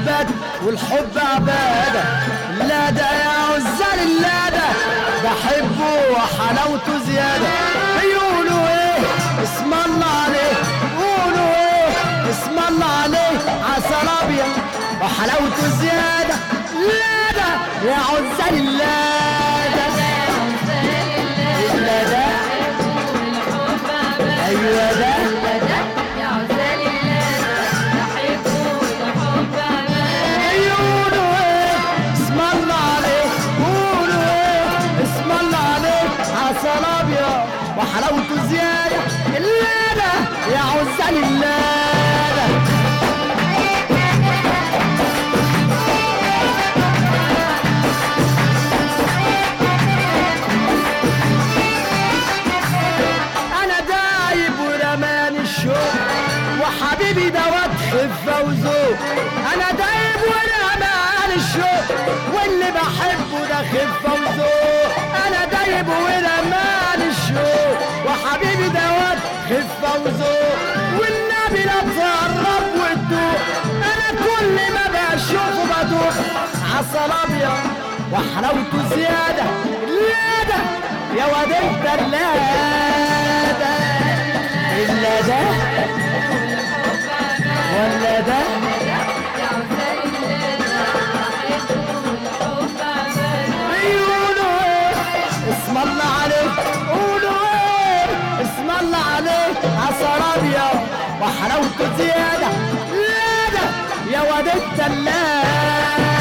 عباد والحب عبادة لا ده يا عزال لا ده بحبه وحلاوته زيادة بيقولوا ايه اسم الله عليه قولوا ايه اسم الله عليه عسل ابيض وحلاوته زيادة لا ده يا عزال لا ده لا ده ايوه ده يقولوا ايه اسم الله عليه قولوا ايه اسم الله عليه عسل ابيض وحلاوته زياده الليله يا عزال الليله انا دايب ورماني الشوق وحبيبي دوت خفه وذوق انا دايب ورماني الشوق واللي بحبه ده خفه وذوق انا دايب ورماني الشوق وحبيبي دوت خفه وذوق والنبي لا تقرب وتدوق انا كل ما بشوفه بدوق عسل ابيض وحلاوته زياده لاده يا واد انت اللاده الا ده ولا ده يقولوا ايه اسم الله عليك قولوا ايه اسم الله عليك عسل ابيض وحلاوته زياده لاده يا واد انت اللاده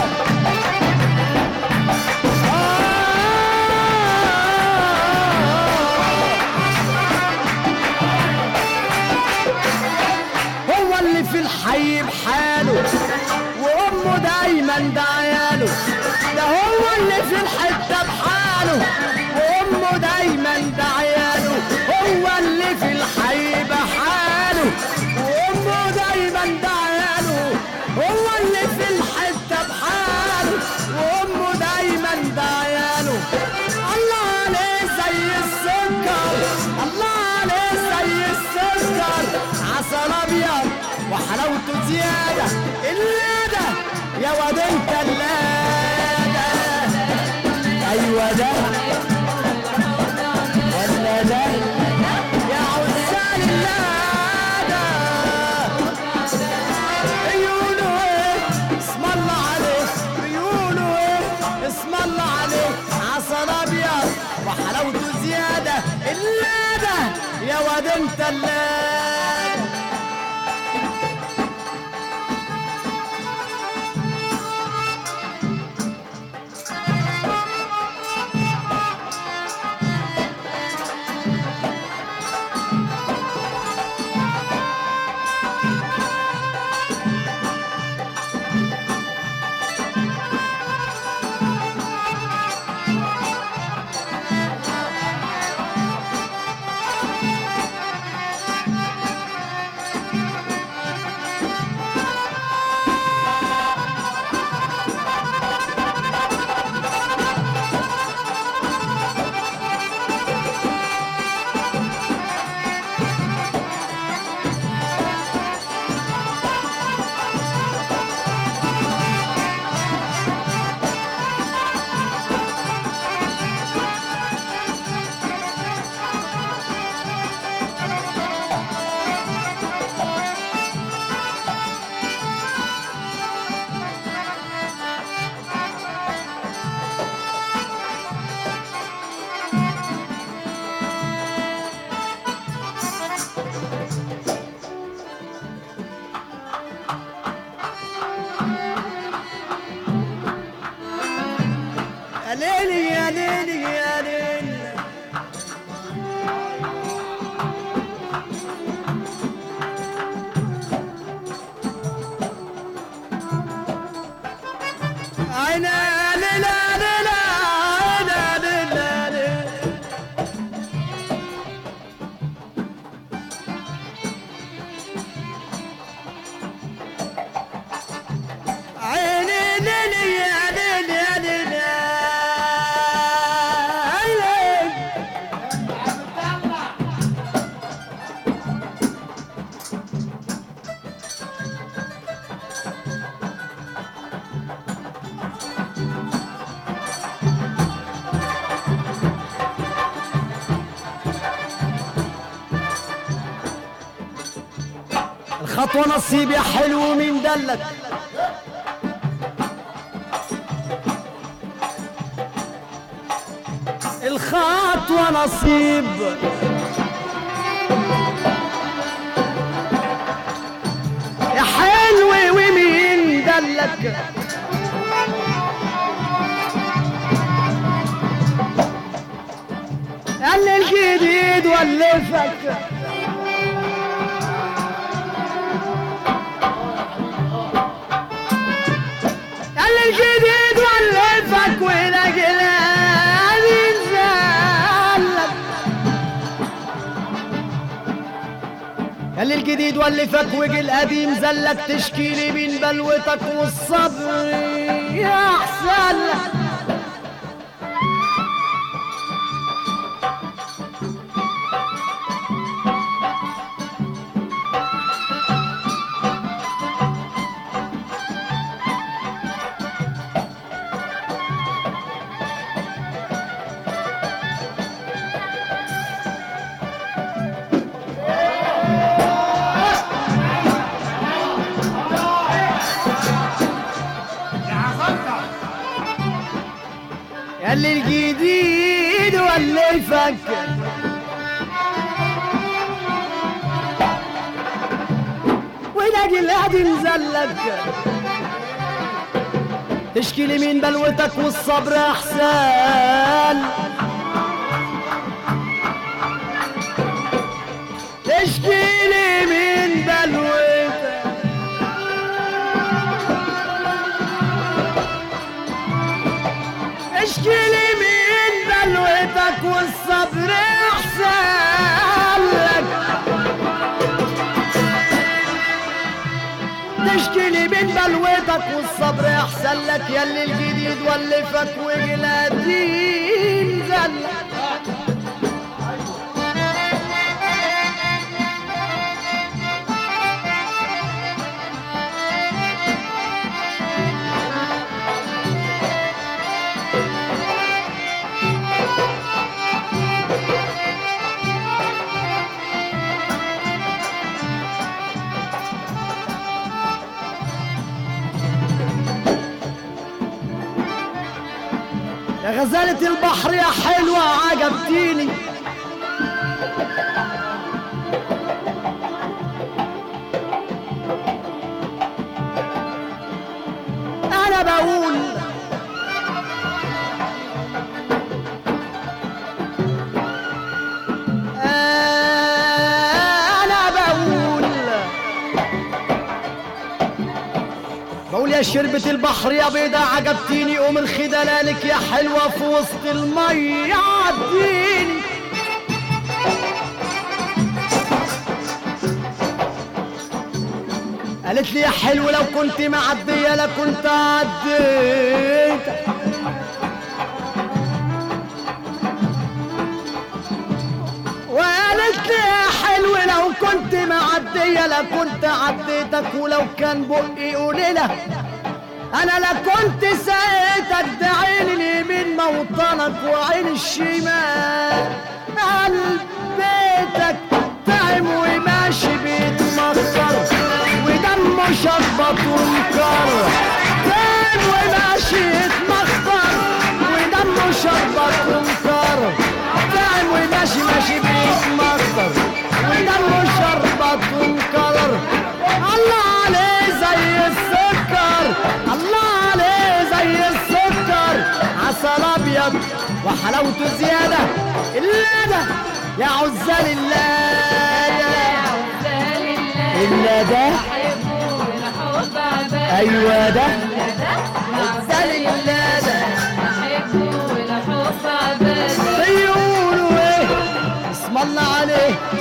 هو اللي في الحي بحاله وامه دايما دعياله ده هو اللي في الحته بحاله وامه دايما دعياله هو اللي في الحي بحاله وامه دايما دعياله هو اللي في الحته بحاله وامه دايما دعياله الله عليه زي السكر الله عليه زي السكر عسل ابيض وحلاوته زياده اللاده يا واد انت اللاده ايوه ده ولا ده يا عزال اللاده يقولوا ايه اسم الله عليه بيقولوا ايه اسم الله عليه عسل ابيض وحلاوته زياده اللاده يا واد انت اللاده يا ليلي يا ليلي يا ليلي عينا ليلى ليلى عينا ليلى ليلى عيني ليلي يا ليلي يا ليلي عيني الخطوة نصيب يا حلو مين دلك الخطوة نصيب يا حلو ومين دلك قال الجديد ولفك قال الجديد ولفك ولجلال زلك قال الجديد ولفك وجي القديم زلك تشكيلي بين بلوتك والصبر يا احسن لك قال الجديد ولفك ولاقي القديم زلك تشكي لي من بلوتك والصبر احسن تشكي لي من بلوتك اشكي لي من بلوتك والصبر احسن لك تشكي لي من بلوتك والصبر احسن لك يلي الجديد ولفك وجلادين زلك يا غزالة البحر يا حلوة عجبتيني أنا بقول أنا بقول بقول يا شربة البحر يا بيضة عجبتيني قوم الخدلالك يا حلوة في وسط المية عديني قالت لي يا حلو لو كنت معدية لكنت عديت وقالت لي يا حلو لو كنت معدية لكنت عديتك ولو كان بقي قليلة انا لا كنت سقيتك ده عين اليمين موطنك وعين الشمال قلب بيتك تعم وماشي بيتمطر ودمه شخبط ومكر تعم وماشي يتمخطر ودمه شخبط ومكر تعم وماشي ماشي بيتمطر ودمه شربط ومكرر الله عليه زي السكر الله عليه زي السكر عسل ابيض وحلاوته زياده اللاده يا عزال اللاده اللاده ايوه ده عزال اللاده بيقولوا ايه اسم الله عليه